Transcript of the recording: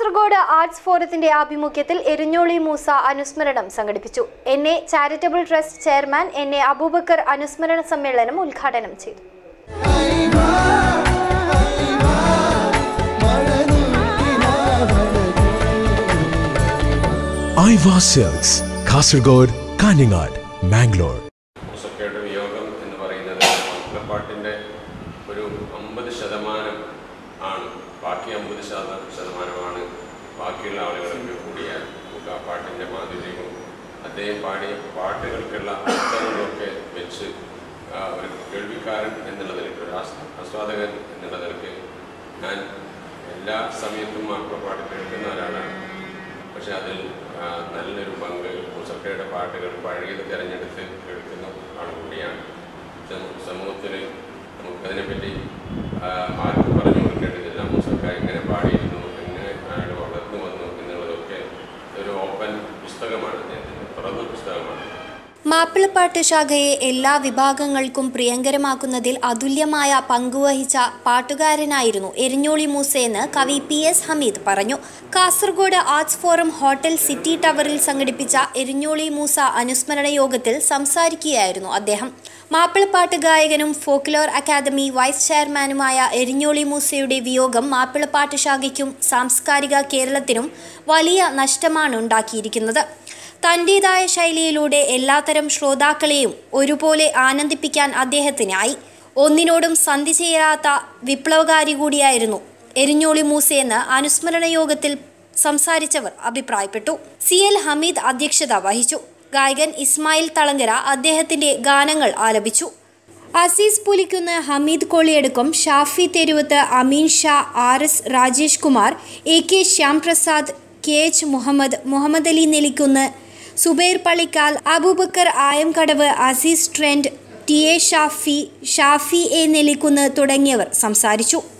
Kasaragod arts ഫോറത്തിന്റെ ആഭിമുഖ്യത്തിൽ എരിഞ്ഞോളി മൂസ അനുസ്മരണം സംഘടിപ്പിച്ചു N A charitable trust chairman N A Abubacker അനുസ്മരണ സമ്മേളനം ഉദ്ഘാടനം ചെയ്തു ഐവ സെൽസ് കാസർഗോഡ് കാഞ്ഞങ്ങാട് മാംഗ്ലൂർ മൂസക്കയുടെ വിയോഗം എന്ന് പറയുന്നത് മാപ്പിളപ്പാട്ടിൻ്റെ ഒരു അമ്പത് ശതമാനം ആണ് ബാക്കി അമ്പത് ശത ശതമാനമാണ് ബാക്കിയുള്ള ആളുകളൊക്കെ കൂടിയാൽ നമുക്ക് ആ പാട്ടിൻ്റെ മാധുര്യവും അദ്ദേഹം പാടിയ പാട്ടുകൾക്കുള്ള അർത്ഥങ്ങളൊക്കെ വെച്ച് ആ, ഒരു കേൾവിക്കാരൻ എന്നുള്ള നിലയ്ക്ക് ഒരു ആസ്- ആസ്വാദകൻ എന്നുള്ള നിലയ്ക്ക് ഞാൻ എല്ലാ സമയത്തും മാപ്പിളപ്പാട്ട് കേൾക്കുന്ന ഒരാളാണ് പക്ഷെ അതിൽ ആ, നല്ലൊരു പങ്ക് മുസഫയുടെ പാട്ടുകൾ പഴയത് തിരഞ്ഞെടുത്ത് കേൾക്കുന്ന ആൾ കൂടിയാണ് സമൂ- സമൂഹത്തിൽ നമുക്കതിനെപ്പറ്റി ആ, ആർക്കും പറഞ്ഞു കൊടുക്കേണ്ടതില്ല മുസഫ എങ്ങനെ പാടിയിരുന്നു എങ്ങനെ അയാൾ വളർന്നു വന്നു എന്നുള്ളതൊക്കെ ഒരു ഓപ്പൺ പുസ്തകമാണ് അദ്ദേഹത്തിൻ്റെ തുറന്ന പുസ്തകമാണ് മാപ്പിളപ്പാട്ട് ശാഖയെ എല്ലാ വിഭാഗങ്ങൾക്കും പ്രിയങ്കരമാക്കുന്നതിൽ അതുല്യമായ പങ്കുവഹിച്ച പാട്ടുകാരനായിരുന്നു എരിഞ്ഞോളി മൂസയെന്ന് കവി പി എസ് ഹമീദ് പറഞ്ഞു Kasaragod arts forum hotel city ടവറിൽ സംഘടിപ്പിച്ച എരിഞ്ഞോളി മൂസ അനുസ്മരണ യോഗത്തിൽ സംസാരിക്കുകയായിരുന്നു അദ്ദേഹം മാപ്പിളപ്പാട്ട് ഗായകനും ഫോക്ലോർ അക്കാദമി വൈസ് ചെയർമാനുമായ എരിഞ്ഞോളി മൂസയുടെ വിയോഗം മാപ്പിളപ്പാട്ട് ശാഖയ്ക്കും സാംസ്കാരിക കേരളത്തിനും വലിയ നഷ്ടമാണ് ഉണ്ടാക്കിയിരിക്കുന്നത് തൻ്റെതായ ശൈലിയിലൂടെ എല്ലാത്തരം ശ്രോതാക്കളെയും ഒരുപോലെ ആനന്ദിപ്പിക്കാൻ അദ്ദേഹത്തിനായി ഒന്നിനോടും സന്ധി ചേരാത്ത വിപ്ലവകാരി കൂടിയായിരുന്നു എരിഞ്ഞോളി മൂസയെന്ന് അനുസ്മരണ യോഗത്തിൽ സംസാരിച്ചവർ അഭിപ്രായപ്പെട്ടു സി എൽ ഹമീദ് അധ്യക്ഷത വഹിച്ചു ഗായകൻ ഇസ്മായിൽ തളങ്കര അദ്ദേഹത്തിന്റെ ഗാനങ്ങൾ ആലപിച്ചു Azeez Pulikkunnu Hameed Koliyadukkam Shafi Theruvath Ameen Shah R S Rajesh Kumar A K Shyamprasad K H Muhammad Muhammad Ali Nellikkunnu Zubair Pallikkal Abubakar Ayamkadavu Azeez trend T A Shafi Shafi A Nellikkunnu തുടങ്ങിയവർ സംസാരിച്ചു